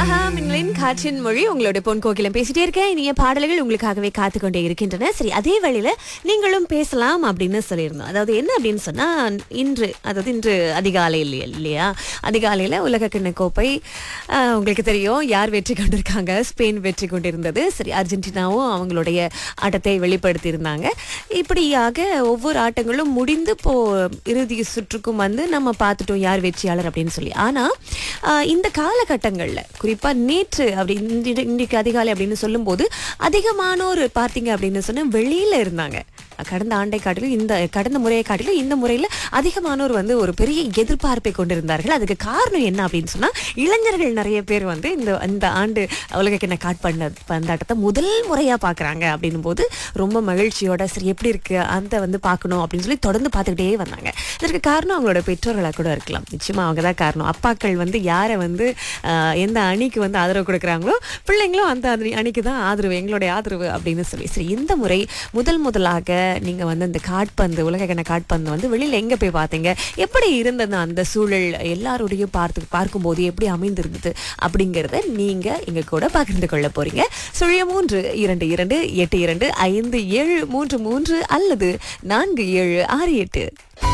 ஆஹா மின்னலின் காற்றின் மொழி உங்களோட பொன் கோகிலம் பேசிட்டே இருக்கேன் இனிய பாடல்கள் உங்களுக்காகவே காத்து கொண்டே இருக்கின்றன சரி அதே வழியில நீங்களும் பேசலாம் அப்படின்னு சொல்லியிருந்தோம் அதாவது என்ன அப்படின்னு சொன்னா இன்று அதாவது இன்று அதிகாலை இல்லையா இல்லையா அதிகாலையில உலக கிண்ண கோப்பை ஆஹ், உங்களுக்கு தெரியும் யார் வெற்றி கொண்டிருக்காங்க ஸ்பெயின் வெற்றி கொண்டிருந்தது சரி அர்ஜென்டினாவும் அவங்களுடைய ஆட்டத்தை வெளிப்படுத்தி இருந்தாங்க இப்படியாக ஒவ்வொரு ஆட்டங்களும் முடிந்து இப்போ இறுதி சுற்றுக்கும் வந்து நம்ம பார்த்துட்டோம் யார் வெற்றியாளர் அப்படின்னு சொல்லி ஆனா ஆஹ், இந்த காலகட்டங்கள்ல குறிப்பா நேற்று அப்படி இன்று- இன்றைக்கு அதிகாலை அப்படின்னு சொல்லும்போது அதிகமானோர் பார்த்தீங்க அப்படின்னு சொன்னா வெளியில இருந்தாங்க கடந்த ஆண்டை காட்டிலும் இந்த கடந்த முறையை காட்டிலும் இந்த முறையில் அதிகமானோர் வந்து ஒரு பெரிய எதிர்பார்ப்பை கொண்டிருந்தார்கள் அதுக்கு காரணம் என்ன அப்படின்னு சொன்னா இளைஞர்கள் நிறைய பேர் வந்து இந்த இந்த ஆண்டு உலகக்கிண்ண காட்பண்ட பந்தாட்டத்தை முதல் முறையா பார்க்கறாங்க அப்படின்னும் போது ரொம்ப மகிழ்ச்சியோட சரி எப்படி இருக்கு அந்த வந்து பார்க்கணும் அப்படின்னு சொல்லி தொடர்ந்து பார்த்துக்கிட்டே வந்தாங்க இதற்கு காரணம் அவங்களோட பெற்றோர்களாக கூட இருக்கலாம் நிச்சயமா அவங்க தான் காரணம் அப்பாக்கள் வந்து யாரை வந்து ஆஹ், எந்த அணிக்கு வந்து ஆதரவு கொடுக்குறாங்களோ பிள்ளைங்களும் அந்த அணி- அணிக்கு தான் ஆதரவு எங்களுடைய ஆதரவு அப்படின்னு சொல்லி சரி இந்த முறை முதல் முதலாக நீங்க வந்து இந்த காட்பந்து உலகக்கண காட்பந்து வந்து வெளியில எங்க போய் பார்த்தீங்க எப்படி இருந்தது அந்த சூழல் எல்லாரோடையும் பார்த்து பார்க்கும்போது எப்படி அமைந்திருந்தது அப்படிங்கறத நீங்க எங்க கூட பகிர்ந்து கொள்ள போறீங்க சுழிய மூன்று இரண்டு இரண்டு எட்டு இரண்டு ஐந்து ஏழு மூன்று மூன்று அல்லது நான்கு ஏழு ஆறு எட்டு